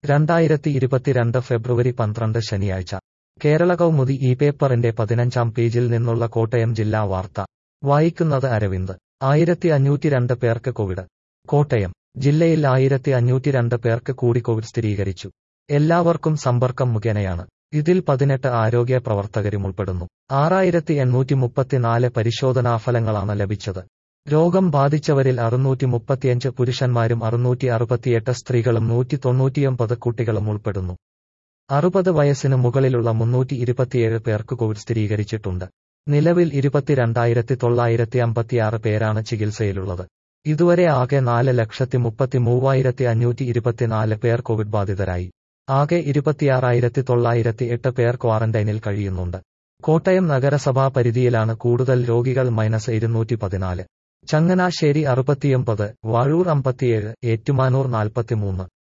രണ്ടായിരത്തി ഇരുപത്തിരണ്ട് ഫെബ്രുവരി പന്ത്രണ്ട് ശനിയാഴ്ച കേരള കൗമുദി ഈ പേപ്പറിന്റെ പതിനഞ്ചാം പേജിൽ നിന്നുള്ള കോട്ടയം ജില്ലാ വാർത്ത വായിക്കുന്നത് അരവിന്ദ് ആയിരത്തി അഞ്ഞൂറ്റിരണ്ട് പേർക്ക് കോവിഡ് കോട്ടയം ജില്ലയിൽ ആയിരത്തി അഞ്ഞൂറ്റിരണ്ട് പേർക്ക് കൂടി കോവിഡ് സ്ഥിരീകരിച്ചു എല്ലാവർക്കും സമ്പർക്കം മുഖേനയാണ് ഇതിൽ പതിനെട്ട് ആരോഗ്യ പ്രവർത്തകരും ഉൾപ്പെടുന്നു ആറായിരത്തി എണ്ണൂറ്റി മുപ്പത്തിനാല് പരിശോധനാഫലങ്ങളാണ് ലഭിച്ചത് രോഗം ബാധിച്ചവരിൽ അറുന്നൂറ്റി മുപ്പത്തിയഞ്ച് പുരുഷന്മാരും അറുന്നൂറ്റി അറുപത്തിയെട്ട് സ്ത്രീകളും നൂറ്റി തൊണ്ണൂറ്റിയൊമ്പത് കുട്ടികളും ഉൾപ്പെടുന്നു അറുപത് വയസ്സിന് മുകളിലുള്ള മുന്നൂറ്റി ഇരുപത്തിയേഴ് പേർക്ക് കോവിഡ് സ്ഥിരീകരിച്ചിട്ടുണ്ട് നിലവിൽ ഇരുപത്തിരണ്ടായിരത്തി തൊള്ളായിരത്തി അമ്പത്തിയാറ് പേരാണ് ചികിത്സയിലുള്ളത് ഇതുവരെ ആകെ നാല് ലക്ഷത്തി മുപ്പത്തി മൂവായിരത്തി അഞ്ഞൂറ്റി ഇരുപത്തിനാല് പേർ കോവിഡ് ബാധിതരായി ആകെ ഇരുപത്തിയാറായിരത്തി തൊള്ളായിരത്തി എട്ട് പേർ ക്വാറന്റൈനിൽ കഴിയുന്നുണ്ട് കോട്ടയം നഗരസഭാ പരിധിയിലാണ് കൂടുതൽ രോഗികൾ മൈനസ് ഇരുന്നൂറ്റി പതിനാല് ചങ്ങനാശ്ശേരി അറുപത്തിയൊമ്പത് വാഴൂർ അമ്പത്തിയേഴ് ഏറ്റുമാനൂർ നാൽപ്പത്തിമൂന്ന്